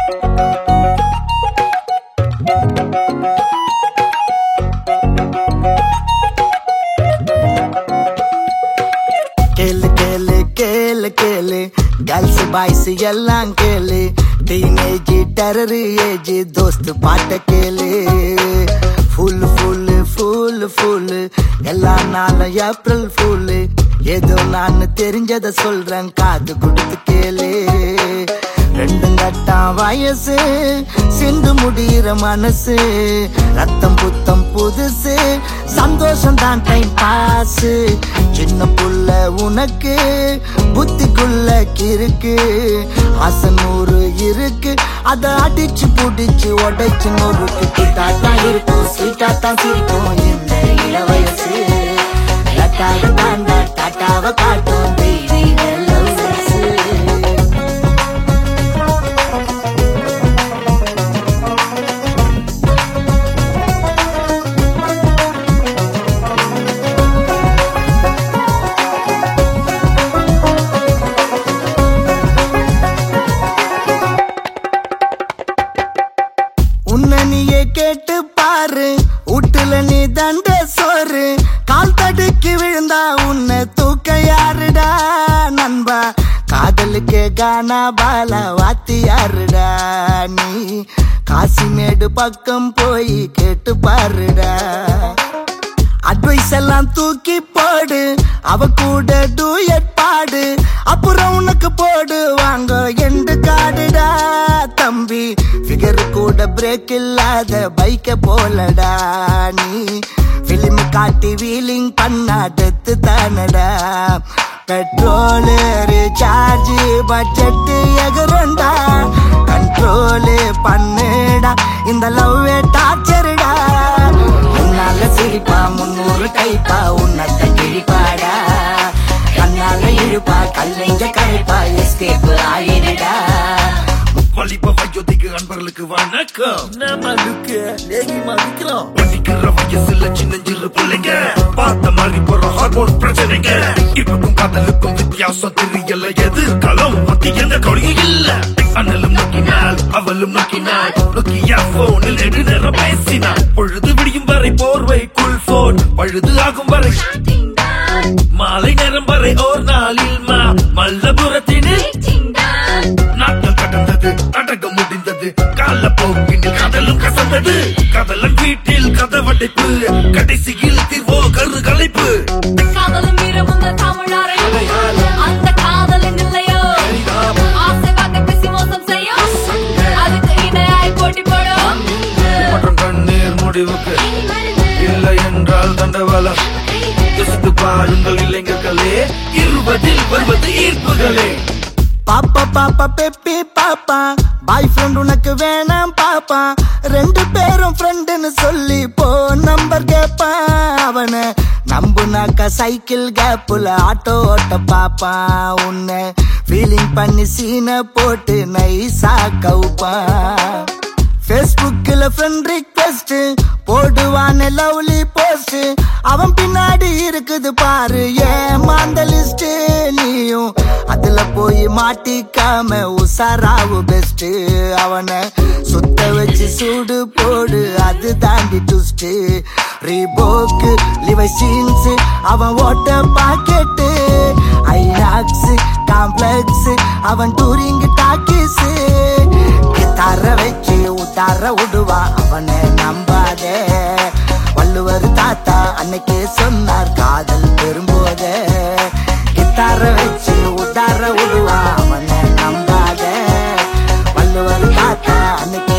கேளு கேளு கேளு கேளு கேர்ள்ஸ் பாய்ஸ் எல்லாம் கேளு டீனேஜ் டெரர் ஏஜ் தோஸ்து பாட்ட கேளு ஃபுல் ஃபுல் ஃபுல் ஃபுல் எல்லா நாளும் ஏப்ரல் ஃபுல் ஏதோ நான் தெரிஞ்சத சொல்றேன் காது கொடுத்து கேளு ரெண்டு கட்டாம் வயசு சிந்து முடிகிற மனசு ரத்தம் புத்தம் புதுசு சந்தோஷம் தான் டைம் பாஸ் சின்ன புள்ள உனக்கு புத்திக்குள்ள கிறுக்கு ஆசை நூறு இருக்கு அத அடிச்சு புடிச்சு உடைச்சு நொறுக்கு கிட்டா தான் இருக்கும் ஸ்வீட்டா தான் சிரிக்கும் இந்த இள வயசு லட்டாக தாண்டா டாட்டாவை காட்டும் baby, love வயசு உன்னை நீயே கேட்டு பாரு வீட்டுல நீ தண்ட சோறு கால் தடுக்கி விழுந்தா உன்னை தூக்க யாருடா நண்பா காதலுக்கு கானா பாலா வாத்தி யாருடா நீ காசிமேடு பக்கம் போய் கேட்டு பாருடா அட்வைஸ் எல்லாம் தூக்கி போடு அவ கூட டூயட் பாடு அப்புறம் உனக்கு போடு வாங்க எண்டு காடுடா தம்பி ஃபிகர் கூட பிரேக் இல்லாத பைக்க போலடா நீ பிலிம் காட்டி வீலிங் பண்ணா டெத்து தானடா பெட்ரோல் ரீசார்ஜ் பட்ஜெட் எகுறண்டா கண்ட்ரோல் பண்ணுடா இந்த லவ் டார்ச்சருடா உன்னால சிரிப்பா முன்னூறு கைப்பா உன்னத்த கிழிப்பாடா கண்ணால இழுப்பா கல்லைஞ்ச கரைப்பா எஸ்கேப் ஆயிடுடா வலிப்ப வயோதிக அன்பர்களுக்கு வணக்கம் நம்ம லுக்கு லேகி மதிக்கலாம் படிக்கிற வயசுல சின்னஞ்சிறு பிள்ளைங்க பார்த்த மாதிரி போற ஹார்மோன் பிரச்சனைங்க இப்பக்கும் காதலுக்கும் வித்தியாசம் தெரியல எதிர்காலம் பத்தி எந்த கொடியும் இல்ல அண்ணலும் நோக்கினாள் அவளும் நோக்கினாள் நோக்கியா போனில் நெடு நேரம் பேசினாள் பொழுது விடியும் வரை போர்வைக்குள் போன் பழுது ஆகும் வரை மாலை நேரம் வரை ஓர் நாளில் மா மல்லபுரத்தினில் நாட்கள் கடந்தது அடங்க முடிந்தது கால போக்கினில் கடலும் கசந்தது கடலன் வீட்டில் கதவடைப்பு கடைசியில் தீர்வோ கரு கலைப்பு காதலும் வீரமும் தான் தமிழாரை அந்த காதலின் இல்லையோ ஆசை பார்க்க பேசி மோசம் செய்யும் அதுக்கு இணையாய் போட்டி போடும் மற்றும் கண்ணீர் முடிவுக்கு இல்லை என்றால் தண்டவாளம் யோசித்து பாருங்கள் இளைஞர்களே இருபதில் வருவது ஈர்ப்புகளே பாப்பா பாப்பா பெப்பி பாப்பா பாய் ஃப்ரெண்ட் உனக்கு வேணாம் பாப்பா ரெண்டு பேரும் ஃப்ரெண்டுன்னு சொல்லி போ நம்பர் கேப்பான் அவனை நம்புனாக்கா சைக்கிள் கேப்புல ஆட்டோ ஓட்ட பாப்பா உன்னை ஃபீலிங் பண்ணி சீனை போட்டு நைஸா கவுப்பான் ஃபேஸ்புக்கில் ஃப்ரெண்ட் ரிக்வெஸ்ட் போடுவான லவ்லி போஸ்ட் அவன் பின்னாடி இருக்குது பாரு ஏமாந்த லிஸ்ட் நீயும் அதுல போய் மாட்டிக்காம உசாராவு பெஸ்ட் அவனை சுத்த வச்சு சூடு போடு அது தாண்டி டுஸ்ட் ரீபோக்கு லிவை சீன்ஸ் அவன் ஓட்ட பாக்கெட்டு ஐநாக்ஸ் காம்ப்ளெக்ஸ் அவன் டூரிங் டாக்கிஸ் தர வச்சு உத்தார விடுவா அவனை நம்பாதே வள்ளுவர் தாத்தா அன்னைக்கு சொன்னார் காதல் பெரும்போதே கித்தார வச்சு உத்தார விடுவா அவனை நம்பாதே வள்ளுவர் தாத்தா அன்னைக்கு